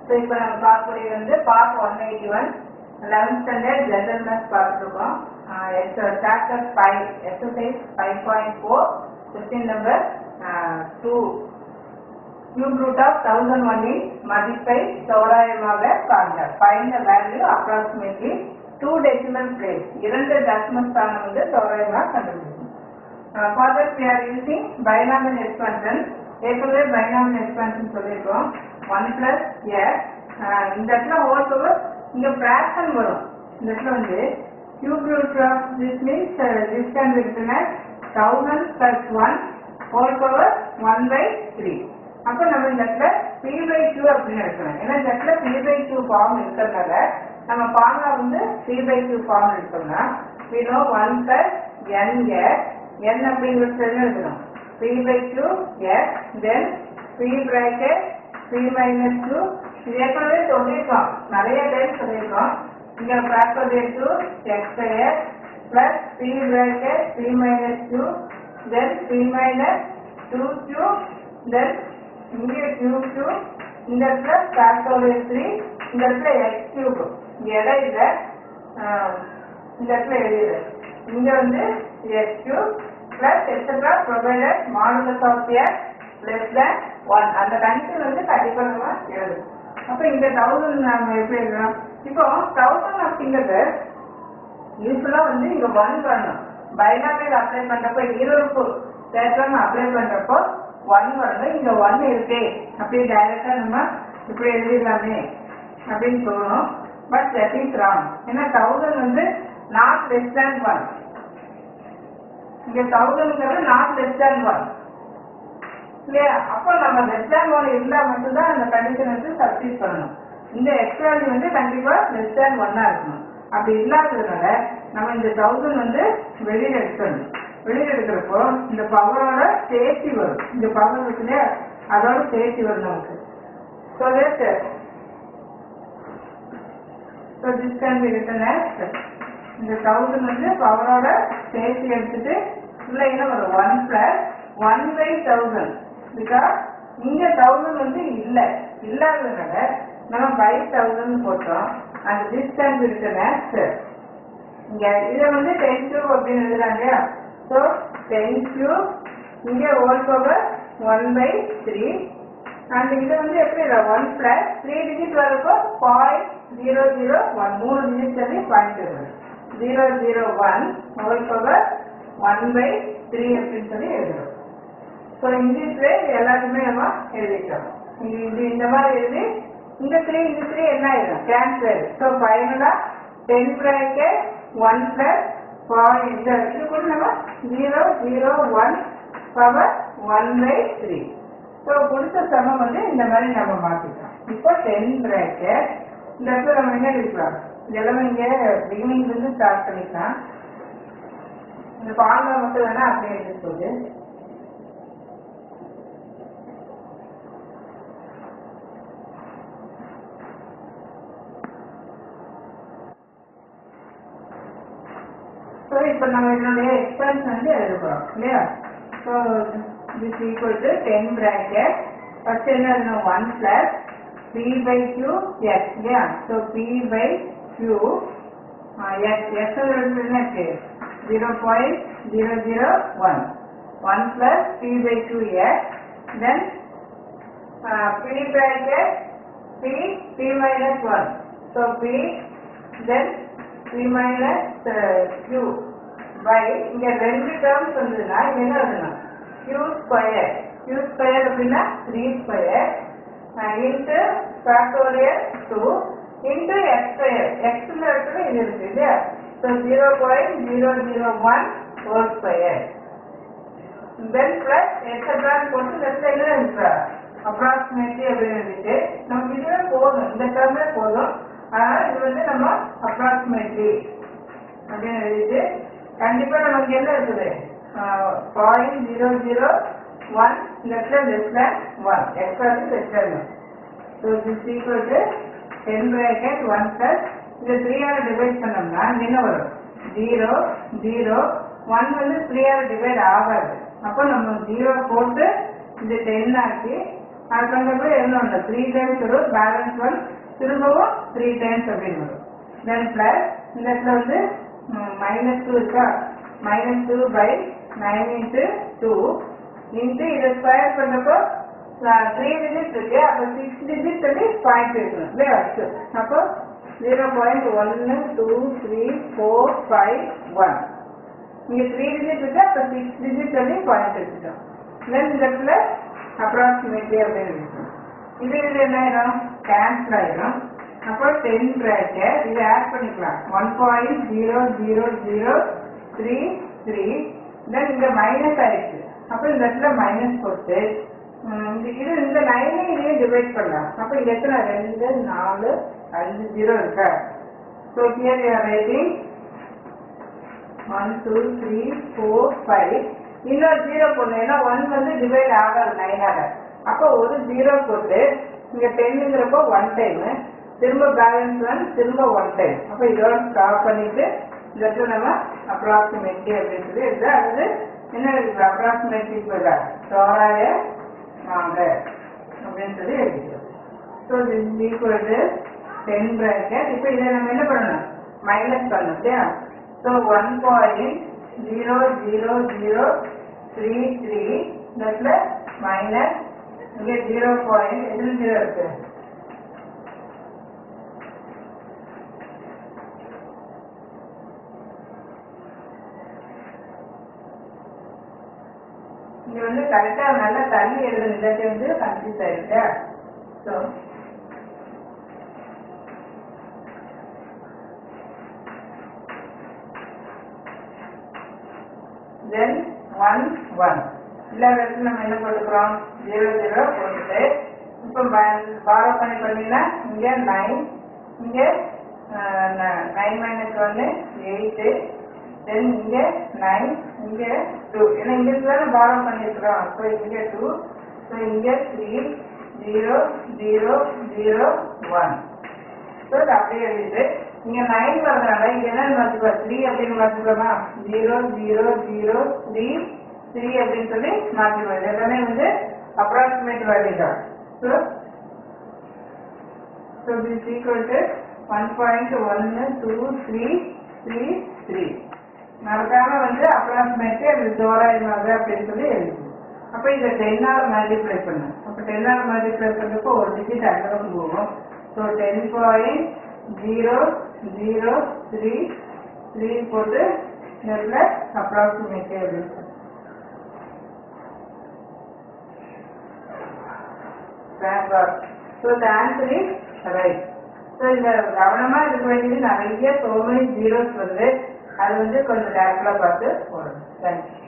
So இப்போ நம்ம பார்க்கக்கூடியது வந்து part one eighty one eleventh standard general maths பார்த்துருக்கோம் chapter five exercise five point four question number two cube root of thousand ஒன்னின் மதிப்பை தோராயமாக காண்க find the value approximately two decimal place இரண்டு தசம ஸ்தானம் வந்து தோராயமாக கண்டுபிடிக்கும் further we are using binomial expansion ஏற்கனவே binomial expansion சொல்லியிருக்கோம் ஒன் பிளஸ் எஸ் இந்த இடத்துல ஹோல் பவர் இங்க fraction வரும் இந்த இடத்துல வந்து cube root of this means this can be written as thousand plus one whole power one by three அப்போ நம்ம இந்த இடத்துல பி பை டூ அப்படின்னு எடுக்கணும் ஏன்னா இந்த இடத்துல பி பை டூ ஃபார்ம் இருக்கிறதுனால நம்ம ஃபார்முலா வந்து பி பை டூ ஃபார்ம் எடுத்தோம்னா we know one plus N S n அப்படிங்கிறது தெரிஞ்சிருக்கணும் p by 2 s then p bracket p minus 2 இது ஏற்கனவே சொல்லியிருக்கோம் நிறைய டைம் சொல்லியிருக்கோம் இங்க factorial 2 x square plus p bracket p minus 2 then p minus 2 cube then இங்கே cube 2 இந்த இடத்துல factorial 3 இந்த இடத்துல x cube இங்க இடம் இல்லை ஆஹ் இந்த இடத்துல எழுதிடு இங்க வந்து x cube plus etc provided modulus of x less than 1 அந்த கண்டிஷன் வந்து கண்டிப்பா நம்ம எழுதணும் அப்ப இந்த தௌசண்ட் நாம எப்படி எழுதலாம் இப்போ தௌசண்ட் அப்படிங்கிறது யூஸ்வலா வந்து இங்க ஒன் வரணும் பைனாமியல் அப்ளை பண்றப்போ ஈரோப்பு தேட்டரம் அப்ளை பண்றப்போ ஒன் வரணும் இங்க ஒன் இருக்கே அப்படியே டைரக்டா நம்ம இப்படி எழுதிடலாமே அப்படின்னு தோணும் பட் தட் இஸ் ராங் ஏன்னா தௌசண்ட் வந்து நாட் லெஸ் தேன் ஒன் இங்க தௌசண்ட்ங்கிறது நாட் லெஸ் தேன் ஒன் இல்லையா அப்போ நம்ம லெஸ் தேன் ஒன் இருந்தா மட்டும்தான் அந்த கண்டிஷன் வந்து சப்ஸ்டிட் பண்ணணும் இந்த எக்ஸ் வேல்யூ வந்து கண்டிப்பா லெஸ் தேன் ஒன்னா இருக்கணும் அப்படி இல்லாததுனால நம்ம இந்த தௌசண்ட் வந்து வெளியில எடுக்கணும் வெளியில எடுக்கிறப்போ இந்த பவரோட சேர்த்தி வரும் இந்த பவர் இருக்கு இல்லையா அதோட சேர்த்தி வரும் நமக்கு so that so this can be written as இந்த தௌசண்ட் வந்து பவரோட சேர்த்து எடுத்துட்டு உள்ள என்ன வரும் one plus one by thousand because இங்க தௌசண்ட் வந்து இல்ல இல்லாததுனால நம்ம பை தௌசண்ட் போட்டோம் அந்த this can be written as இங்க இதை வந்து டென் கியூப் அப்படின்னு எழுதுறாங்க இல்லையா ஸோ டென் கியூப் இங்க whole power one by three and இது வந்து எப்படி ஒன் பிளஸ் த்ரீ டிஜிட் வரப்போ பாயிண்ட் ஜீரோ ஜீரோ ஒன் மூணு டிஜிட் சொல்லி பாயிண்ட் வரும் zero zero one whole power one by three அப்படின்னு சொல்லி எழுதுறோம் ஸோ இங்கிலீஷ்ல எல்லாருமே நம்ம எழுதிக்கிறோம் இது இது இந்த மாதிரி எழுதி இந்த த்ரீ இந்த த்ரீ என்ன ஆயிடும் கேன்சல் ஸோ ஃபைனலா ten bracket one plus point இது கூட நம்ம zero zero one power one by three so கொடுத்த சமம் வந்து இந்த மாதிரி நம்ம மாற்றிக்கலாம் இப்போ டென் பிராக்கெட் இந்த இடத்துல நம்ம என்ன எடுக்கலாம் இது எல்லாமே இங்கே பிகினிங்ல இருந்து ஸ்டார்ட் பண்ணிக்கலாம் இந்த ஃபார்முலா மட்டும் வேணா அப்படியே எடுத்து போகுது ஸோ இப்போ நம்ம இதனுடைய எக்ஸ்பென்ஸ் வந்து எழுத போகிறோம் இல்லையா so this equal to ten bracket first என்ன எழுதணும் one plus P by Q X இல்லையா so P by Q X X என்ன இருக்கு zero point zero zero one one plus P by two X then P bracket P P minus one so P then P minus Q by இங்க ரெண்டு terms வந்ததுன்னா இங்க என்ன எழுதணும் Q square Q square அப்படின்னா three square into factorial two into X square எக்ஸ்ல இடத்துல இது இருக்கு இல்லையா so zero point zero zero one four square then plus எக்ஸட்ரான்னு போட்டு லெஃப்ட் சைடில் இருக்கிறா அப்ராக்சிமேட்லி அப்படின்னு இருந்துச்சு நமக்கு இதுவே போதும் இந்த டேர்மே போதும் அதனால இது வந்து நம்ம அப்ராக்சிமேட்லி அப்படின்னு எழுதிட்டு கண்டிப்பா நமக்கு என்ன இருக்குது பாயிண்ட் ஜீரோ ஜீரோ ஒன் லெஃப்ட்ல less than one extra less than so this equal to ten bracket one plus இது த்ரீயால டிவைட் பண்ணோம்னா இங்க என்ன வரும் ஜீரோ ஜீரோ ஒன் வந்து த்ரீயால டிவைட் ஆகாது அப்போ நம்ம ஜீரோ போட்டு இது டென் ஆக்கி அது தகுந்தபடி என்ன ஒன்று த்ரீ டைம்ஸ் வரும் பேலன்ஸ் ஒன் திரும்பவும் த்ரீ டைம்ஸ் அப்படின்னு வரும் தென் பிளஸ் இந்த இடத்துல வந்து மைனஸ் டூ இருக்கா minus two by nine into two into இதை ஸ்கொயர் பண்ணுறப்போ த்ரீ டிஜிட் இருக்கு அப்போ சிக்ஸ் டிஜிட் சொல்லி பாயிண்ட் இருக்கணும் இல்லையா அப்போ ஜீரோ பாயிண்ட் ஒன்று two three four five one இங்கே த்ரீ டிஜிட் இருக்கு அப்போ சிக்ஸ் டிஜிட் சொல்லி பாயிண்ட் எடுத்துட்டோம் தென் இந்த இடத்துல அப்ராக்சிமேட்லி அப்படின்னு இருக்கும் இது இது என்ன ஆயிரும் கேன்சல் ஆயிரும் அப்போ டென் பிராக்கெட் இதை ஆட் பண்ணிக்கலாம் one point zero zero zero three three then இங்கே மைனஸ் ஆயிடுச்சு அப்போ இந்த இடத்துல மைனஸ் போட்டு ம், இது இது இந்த லைனை இதையும் டிவைட் பண்ணலாம் அப்போ இங்க எத்தனை ரெண்டு நாலு அஞ்சு ஜீரோ இருக்கா so here you are writing one two three four five இன்னொரு ஜீரோ போடணும் ஏன்னா ஒன் வந்து டிவைட் ஆகாது நைனால அப்போ ஒரு ஜீரோ போட்டு இங்க டென்னுங்கிறப்போ ஒன் டைமு திரும்ப பேலன்ஸ் ஒன் திரும்ப ஒன் டைம் அப்போ இதோட ஸ்டாப் பண்ணிட்டு இந்த இடத்துல நம்ம அப்ராக்சிமேட்லி அப்படின்னு சொல்லி இருக்கு அது என்ன இருக்குது அப்ராக்சிமேட்லி தோராய வாங்க அப்படின்னு சொல்லி எழுதிக்கிறோம் so this equal to ten bracket இப்போ இதை நம்ம என்ன பண்ணணும் மைனஸ் பண்ணணும் இல்லையா so one point zero zero zero three three இந்த மைனஸ் இங்கே ஜீரோ பாயிண்ட் எதில் ஜீரோ இருக்கு இங்க வந்து கரெக்டா நல்லா தள்ளி எழுதணும் இல்லாட்டி வந்து கன்ஃபியூஸ் ஆயிடுச்சா ஸோ தென் ஒன் ஒன் இல்லாத இடத்துல நம்ம என்ன போட்டுக்கிறோம் ஜீரோ ஜீரோ போட்டுட்டு இப்போ பாரோ பண்ணி பண்ணீங்கன்னா இங்கே நைன் இங்கே நைன் மைனஸ் ஒன்று எயிட்டு தென் இங்கே நைன் இங்கே டூ ஏன்னா இங்கே தானே பாரோ பண்ணியிருக்கிறோம் ஸோ இங்கே டூ ஸோ இங்கே three zero zero zero one so இது அப்படியே எழுதிட்டு இங்க நைன் வரதுனால இங்க என்ன மாத்திக்கலாம் த்ரீ அப்படின்னு மாத்திக்கலாமா zero zero zero three three அப்படின்னு சொல்லி மாத்திக்கலாம் இது எல்லாமே வந்து அப்ராக்சிமேட் வேல்யூ தான் so so this equal to one point ஒன்று டூ த்ரீ த்ரீ த்ரீ மறக்காம வந்து அப்ராக்சிமேட்டு அது தோராயமாக அப்படின்னு சொல்லி எழுதுது அப்போ இதை டென்னால் மல்டிப்ளை பண்ணு அப்போ டென்னால் மல்டிப்ளை பண்ணுறப்போ ஒரு டிஜிட் அந்த பக்கம் போகும் so ten point zero zero three three போட்டு இதில் அப்ராக்சிமேட்டு அப்படின்னு சொல்லி Thank God. So the answer is right. So இந்த கவனமா இருக்க வேண்டியது நிறைய so many zeros வருது அது வந்து கொஞ்சம் கேர்ஃபுல்லாக பார்த்து போடணும் தேங்க்யூ